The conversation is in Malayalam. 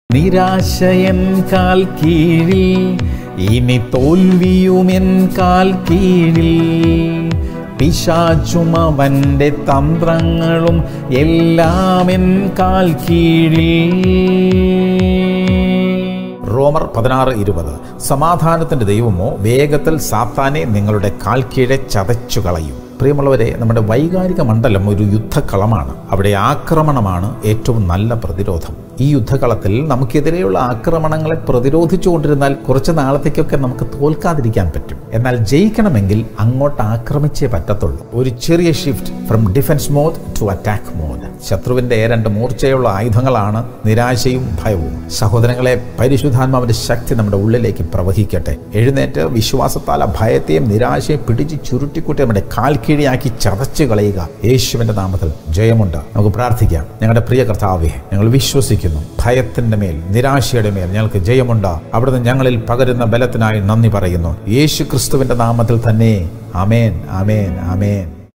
നിരാശയൻ കാൽ കീഴിൽ ഇനി തോൽവിയുമെൻ കാൽ കീഴിൽ പിശാചും അവൻ്റെ തന്ത്രങ്ങളും എല്ലാം എൻ കാൽ കീഴിൽ റോമർ പതിനാറ് ഇരുപത് സമാധാനത്തിന്റെ ദൈവമോ വേഗത്തിൽ സാത്താനെ നിങ്ങളുടെ കാൽ കീഴെ ചതച്ചു കളയും പ്രിയമുള്ളവരെ നമ്മുടെ വൈകാരിക മണ്ഡലം ഒരു യുദ്ധക്കളമാണ് അവിടെ ആക്രമണമാണ് ഏറ്റവും നല്ല പ്രതിരോധം ഈ യുദ്ധകളത്തിൽ നമുക്കെതിരെയുള്ള ആക്രമണങ്ങളെ പ്രതിരോധിച്ചുകൊണ്ടിരുന്നാൽ കുറച്ച് നാളത്തേക്കൊക്കെ നമുക്ക് തോൽക്കാതിരിക്കാൻ പറ്റും എന്നാൽ ജയിക്കണമെങ്കിൽ അങ്ങോട്ട് ആക്രമിച്ചേ പറ്റത്തുള്ളൂ ഒരു ചെറിയ shift from defence mode to attack mode ശത്രുവിന്റെ രണ്ട് മൂർച്ചയുള്ള ആയുധങ്ങളാണ് നിരാശയും ഭയവും സഹോദരങ്ങളെ പരിശുദ്ധാത്മാവിന്റെ ശക്തി നമ്മുടെ ഉള്ളിലേക്ക് പ്രവഹിക്കട്ടെ എഴുന്നേറ്റ് വിശ്വാസത്താൽ ആ ഭയത്തെയും നിരാശയും പിടിച്ച് ചുരുട്ടിക്കൂട്ടി നമ്മുടെ കാൽ കീഴിയാക്കി ചതച്ചു കളയുക യേശുവിന്റെ നാമത്തിൽ ജയമുണ്ട് നമുക്ക് പ്രാർത്ഥിക്കാം ഞങ്ങളുടെ പ്രിയ കർത്താവെ ഞങ്ങൾ വിശ്വസിക്കുന്നു ഭയത്തിന്റെ മേൽ നിരാശയുടെ മേൽ ഞങ്ങൾക്ക് ജയമുണ്ട് അവിടുന്ന് ഞങ്ങളിൽ പകരുന്ന ബലത്തിനായി നന്ദി പറയുന്നു യേശു ക്രിസ്തുവിന്റെ നാമത്തിൽ തന്നെ അമേൻ അമേൻ അമേൻ